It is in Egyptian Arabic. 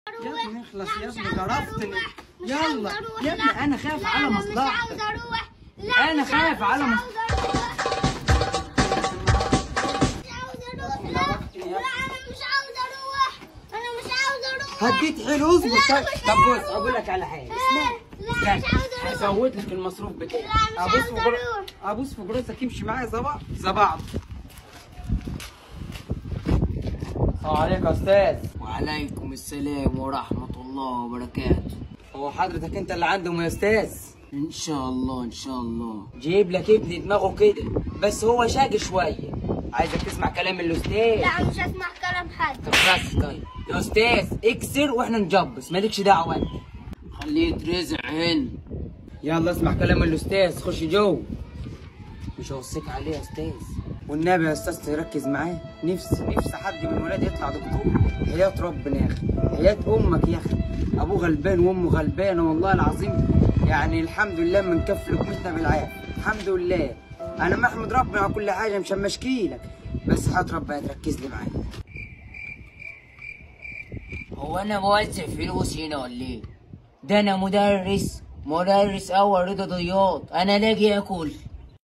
يا ابني اخلص يا لا، مش ابني عاوزة قرفتني أروح. مش يلا عاوزة أروح. يا ابني لا. انا خايف لا، على أنا مصلحتك مش عاوزة أروح لا أنا مش خايف عاوزة- على مش مص- عاوزة أروح. مش عاوزة أروح لا لا أنا مش عاوزة أروح أنا مش عاوزة أروح هديت حلو اصبر لا، طيب مش طب عاوزة بص اقول لك على حاجه لا، اسمع لا، استنى مش عاوزة أروح. هزود لك المصروف بتاعي لا، مش ابص في عاوزة جر- أروح. ابص في جراسك يمشي معايا زبع زبع السلام عليكم يا استاذ وعليكم السلام ورحمة الله وبركاته هو حضرتك انت اللي عندهم يا استاذ إن شاء الله إن شاء الله جيب لك ابني دماغه كده بس هو شاقي شويه عايزك تسمع كلام الاستاذ لا مش هسمع كلام حد طب بس طيب يا استاذ اكسر واحنا نجبس مالكش دعوه انت خليه يترزع هنا يلا اسمع كلام الاستاذ خش جو مش هوصيك عليه يا استاذ والنبي يا استاذ تركز معاه نفسي نفسي حد من ولادي يطلع دكتور حياة ربنا يا اخي حياة امك يا اخي ابوه غلبان وامه غلبانه والله العظيم يعني الحمد لله من كف لقمتنا بالعافيه الحمد لله انا محمد ربنا على كل حاجه مش همشكيلك بس حياة ربنا تركز لي معايا هو أنا موزع فلوس هنا ولا إيه؟ ده أنا مدرس مدرس أول رضا ضياط أنا لاقي آكل